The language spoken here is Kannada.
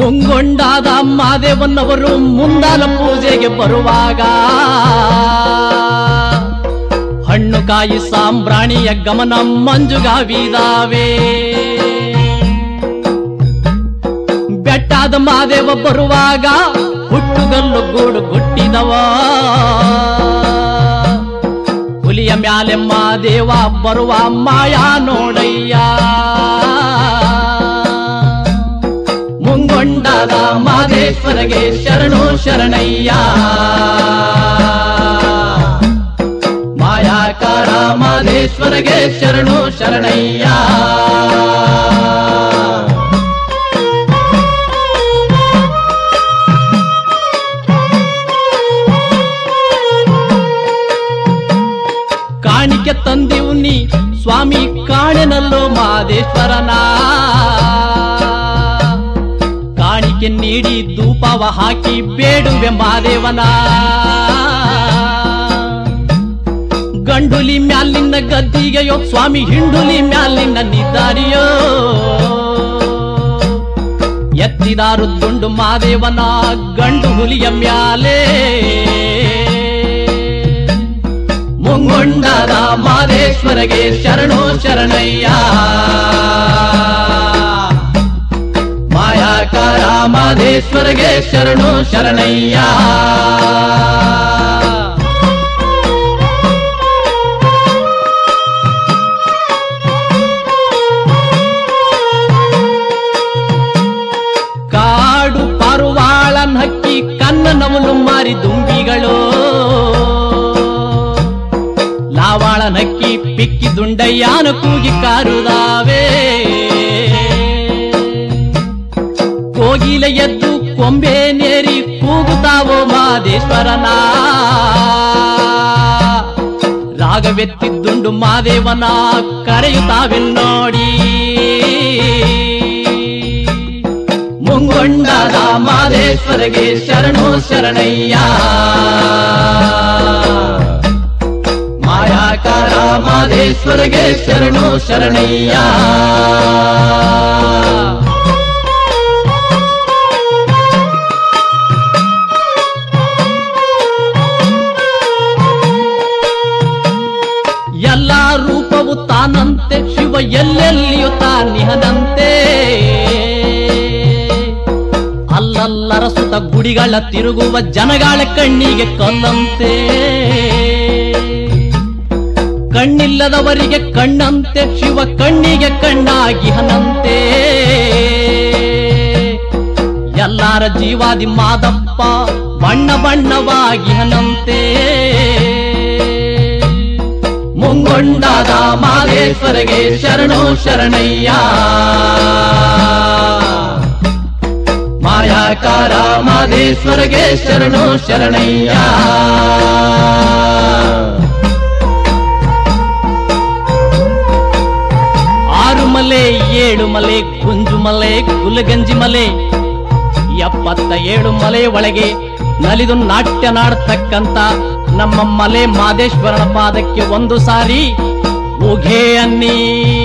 ಮುಂಗೊಂಡಾದ ಮಾದೇವನ್ನವರು ಮುಂದಾಲ ಪೂಜೆಗೆ ಬರುವಾಗ ಹಣ್ಣು ಕಾಯಿ ಸಾಂಬ್ರಾಣಿಯ ಗಮನ ಮಂಜುಗಾವಿದಾವೆ ಬೆಟ್ಟಾದ ಮಾದೇವ ಬರುವಾಗ ಹುಟ್ಟುಗಲ್ಲು ಗೂಡು ಗುಟ್ಟಿದವ ಹುಲಿಯ ಮ್ಯಾಲೆ ಮಾದೇವ ಬರುವ ಮಾಯಾ ನೋಡಯ್ಯ ಮುಂಗೊಂಡಾದ ಮಾದೇಶ್ವರಗೆ ಶರಣು ಶರಣಯ್ಯ ಮಾಯಾಕಾರ ಮಾದೇಶ್ವರಗೆ ಶರಣು ಶರಣಯ್ಯ ಕಾಣಿಕೆ ತಂದಿವು ನೀ ಸ್ವಾಮಿ ಕಾಣೆನಲ್ಲೋ ಮಾದೇಶ್ವರನ ಕಾಣಿಕೆ ನೀಡಿ ಧೂಪವ ಹಾಕಿ ಬೇಡುವೆ ಮಾದೇವನ ಗಂಡುಲಿ ಮ್ಯಾಲಿನ ಗದ್ದಿಗೆಯೋ ಸ್ವಾಮಿ ಹಿಂಡುಲಿ ಮ್ಯಾಲಿನ ನಿದ್ದಾರಿಯೋ ಎತ್ತಿದಾರು ದುಂಡು ಮಾದೇವನ ಗಂಡು ಹುಲಿಯ ಮ್ಯಾಲೆ ಮುಂಗೊಂಡದ ಮಾದೇಶ್ವರಗೆ ಶರಣು ಶರಣಯ್ಯ ಮಾಯಾಕಾರ ಮಾದೇಶ್ವರಗೆ ಶರಣು ಶರಣಯ್ಯ ಕಾಡು ಪಾರುವಾಳನ್ ಹಕ್ಕಿ ಕನ್ನನವನು ಮಾರಿ ದುಂಬಿಗಳು ಲಾವಾಳನ್ ಹಕ್ಕಿ ಪಿಕ್ಕಿ ದುಂಡಯ್ಯಾನ ಕೂಗಿ ಕಾರುದಾವೆ ಕೋಗಿಲ ಎದ್ದು ಕೊಂಬೆ ನೇರಿ ಕೂಗುತ್ತಾವೋ ಮಾದೇಶ್ವರನ ರಾಗವೆತ್ತಿದ್ದುಂಡು ಮಾದೇವನ ಕರೆಯುತ್ತಾವೆ ನೋಡಿ ಮುಂಗೊಂಡಾದ ಮಾದೇಶ್ವರಗೆ ಶರಣು ಶರಣಯ್ಯ ಮಾಯಾಕಾರ ಮಾದೇಶ್ವರಗೆ ಶರಣು ಶರಣಯ್ಯ ಎಲ್ಲ ರೂಪವು ತಾನಂತೆ ಶಿವ ಎಲ್ಲೆಲ್ಲಿಯೂ ತಾನಿಹನಂತೆ ಅಲ್ಲಲ್ಲರ ಸುತ ಗುಡಿಗಳ ತಿರುಗುವ ಜನಗಳ ಕಣ್ಣಿಗೆ ಕಲ್ಲಂತೆ ಕಣ್ಣಿಲ್ಲದವರಿಗೆ ಕಣ್ಣಂತೆ ಶಿವ ಕಣ್ಣಿಗೆ ಕಣ್ಣಾಗಿಹನಂತೆ ಎಲ್ಲಾರ ಜೀವಾದಿ ಮಾದಪ್ಪ ಬಣ್ಣ ಬಣ್ಣವಾಗಿಹನಂತೆ ಮುಂಗೊಂಡಾದ ಮಾದೇಶ್ವರಗೆ ಶರಣು ಶರಣಯ್ಯ ಮಾಯಾಕಾರ ಮಾದೇಶ್ವರಗೆ ಶರಣು ಶರಣಯ್ಯ ಆರು ಮಲೆ ಏಳು ಮಲೆ ಕುಂಜು ಮಲೆ ಗುಲಗಂಜಿ ಮಲೆ ಎಪ್ಪತ್ತ ಏಳು ಮಲೆ ಒಳಗೆ ನಲಿದು ನಾಟ್ಯ ನಾಡ್ತಕ್ಕಂತ ನಮ್ಮ ಮಲೆ ಮಾದೇಶ್ವರನ ಪಾದಕ್ಕೆ ಒಂದು ಸಾರಿ ಉಘೆ ಅನ್ನಿ